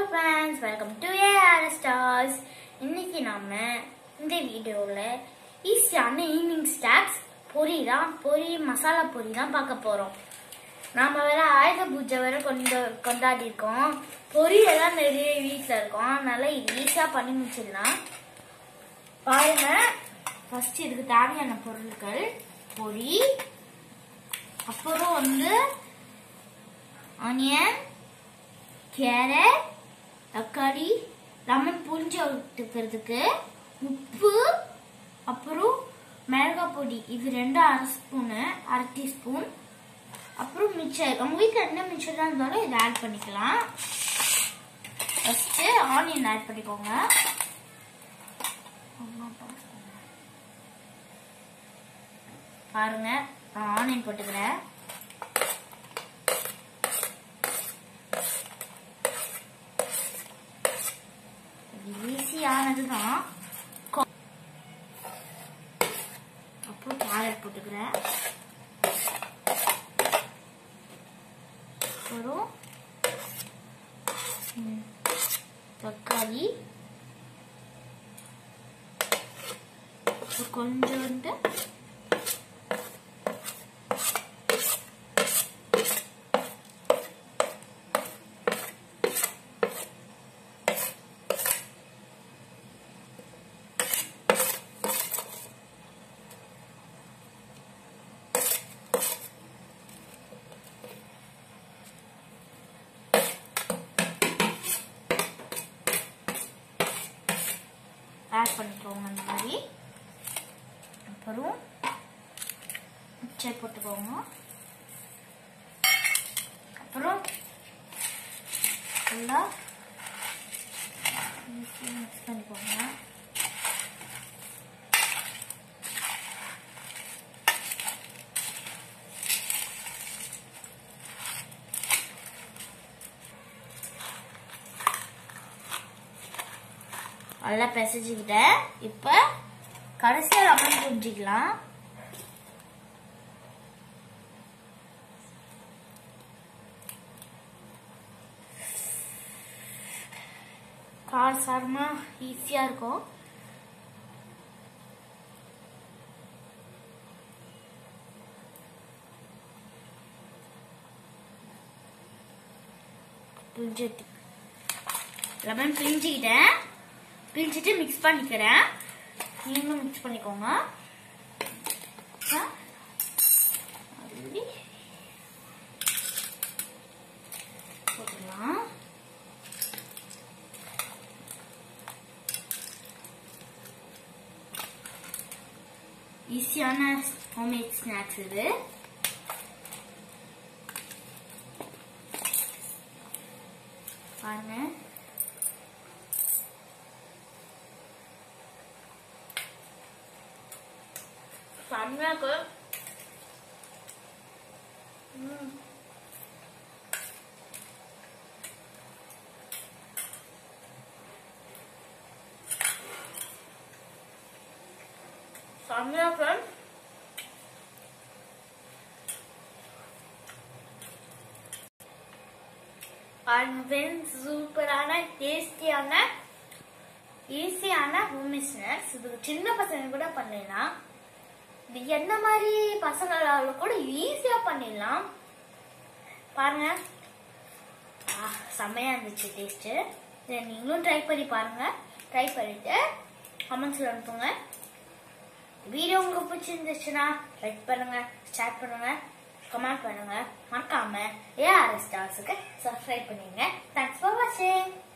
Friends welcome to AR stars இன்னைக்கு நாம இந்த வீடியோவில் ஈஸியான ஈவினிங் ஸ்நாக்ஸ் பொரி தான் பொரி மசாலா பொரி தான் பார்க்க போகிறோம் நாம வேற ஆயுத பூஜை வேற கொண்டு கொண்டாடி இருக்கோம் பொரி எல்லாம் நிறைய வீட்டில் இருக்கோம் அதனால இது ஈஸியாக பண்ணி முடிச்சிடலாம் பாருங்க ஃபர்ஸ்ட் இதுக்கு தேவையான பொருட்கள் பொரி அப்புறம் வந்து ஆனியன் கேரட் தக்காளி லெமன் புரிஞ்சு விட்டுக்கிறதுக்கு உப்பு அப்புறம் மிளகாய் பொடி இது ரெண்டு அரை ஸ்பூனு அரை டீஸ்பூன் அப்புறம் மிக்சர் உங்கள் வீட்டில் என்ன மிக்சராக இருந்தாலும் இதை ஆட் பண்ணிக்கலாம் ஃபஸ்ட்டு ஆனியன் ஆட் பண்ணிக்கோங்க பாருங்க நான் ஆனியன் போட்டுக்கிறேன் ஈஸியானது தான் அப்புறம் கேரட் போட்டுக்கிறேன் அப்புறம் ம், தக்காளி அப்புறம் கொஞ்சோண்டு ஆட் பண்ணிக்கோங்க அந்த மாதிரி அப்புறம் மிக்சர் போட்டுக்கோங்க அப்புறம் நல்லா மிக்ஸ் பண்ணிக்கோங்க நல்லா பிசைஞ்சுக்கிட்டேன் இப்போ கடைசியாக லெமன் புரிஞ்சிக்கலாம் காரசாரமாக ஈஸியாக இருக்கும் புரிஞ்சு லெமன் பிழிஞ்சிக்கிட்டேன் பிழிஞ்சிட்டு மிக்ஸ் பண்ணிக்கிறேன் நீங்களும் மிக்ஸ் பண்ணிக்கோங்க ஆ, அப்படி போட்டுடலாம் ஈஸியான ஹோம்மேட் ஸ்நாக்ஸ் இது பாருங்க செம்மையா இருக்கு ம். செம்மையா இருக்கு பாருங்க ஃப்ரெண்ட்ஸ் சூப்பரான டேஸ்டியான ஈஸியான ஹோம்மேட் ஸ்நாக்ஸ் இது சின்ன பசங்க கூட பண்ணலாம் இது என்ன மாதிரி பசங்களால கூட ஈஸியா பண்ணிடலாம் பாருங்க ஆ, செம்மையா இருந்துச்சு டேஸ்ட் இதை நீங்களும் ட்ரை பண்ணி பாருங்க ட்ரை பண்ணிட்டு கமெண்ட்ஸ்ல அனுப்புங்க வீடியோ உங்களுக்கு பிடிச்சிருந்துச்சுன்னா லைக் பண்ணுங்க ஷேர் பண்ணுங்க கமெண்ட் பண்ணுங்க மறக்காம ஏஆர்எஸ் ஸ்டார்ஸுக்கு சப்ஸ்கிரைப் பண்ணுங்க தேங்க்ஸ் ஃபார் வாட்சிங்